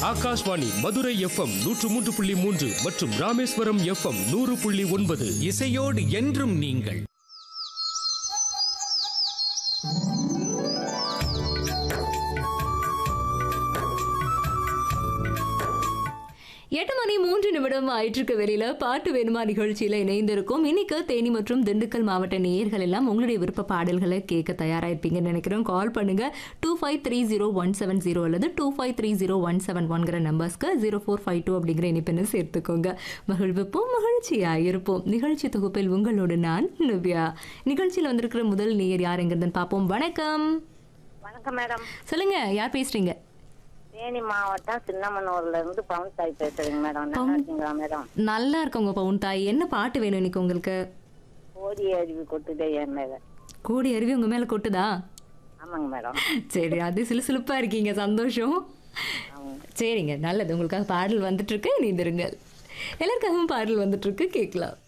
Akashvani Madurai FM நூற்று மூன்று புள்ளி மூன்று மற்றும் ராமேஸ்வரம் எஃப்எம் நூறு புள்ளி ஒன்பது இசையோடு என்றும் நீங்கள் எட்டு மணி மூன்று நிமிடம் ஆயிற்றுக்கு வெளியில பாட்டு வேணுமா நிகழ்ச்சியில இணைந்திருக்கும் இன்னைக்கு தேனி மற்றும் திண்டுக்கல் மாவட்ட நேயர்கள் எல்லாம் உங்களுடைய விருப்ப பாடல்களை கேட்க தயாராயிருப்பீங்கன்னு நினைக்கிறோம் கால் பண்ணுங்க two five three zero one seven zero அல்லது two five three zero one seven ஒன்கிற நம்பர்ஸ்க்கு ஜீரோ ஃபோர் ஃபைவ் டூ அப்படிங்கிற இனிப்பெண்ணு சேர்த்துக்கோங்க மகிழ்விப்போம் மகிழ்ச்சியாக இருப்போம் நிகழ்ச்சி தொகுப்பில் உங்களோடு நான் நவ்யா நிகழ்ச்சியில் வந்திருக்கிற முதல் நேயர் யாருங்கிறதுன்னு பார்ப்போம் வணக்கம் வணக்கம் மேடம் சொல்லுங்க யார் பேசுறீங்க தேனி மாவட்டம் சின்னமனூர்ல இருந்து பவன் தாய் பேசுறேங்க மேடம் நல்லா இருக்கீங்களா மேடம் நல்லா இருக்கவங்க பவுன் தாய் என்ன பாட்டு வேணும் இன்னைக்கு உங்களுக்கு ஓடி அருவி கொட்டுதே என் மேல கோடி அருவி உங்க மேல கொட்டுதா ஆமாங்க மேடம் சரி அது சிலுசிலுப்பா இருக்கீங்க சந்தோஷம் சரிங்க நல்லது உங்களுக்காக பாடல் வந்துட்டு இருக்கு நீந்திருங்கள் எல்லாருக்காகவும் பாடல் வந்துட்டு இருக்கு கேட்கலாம்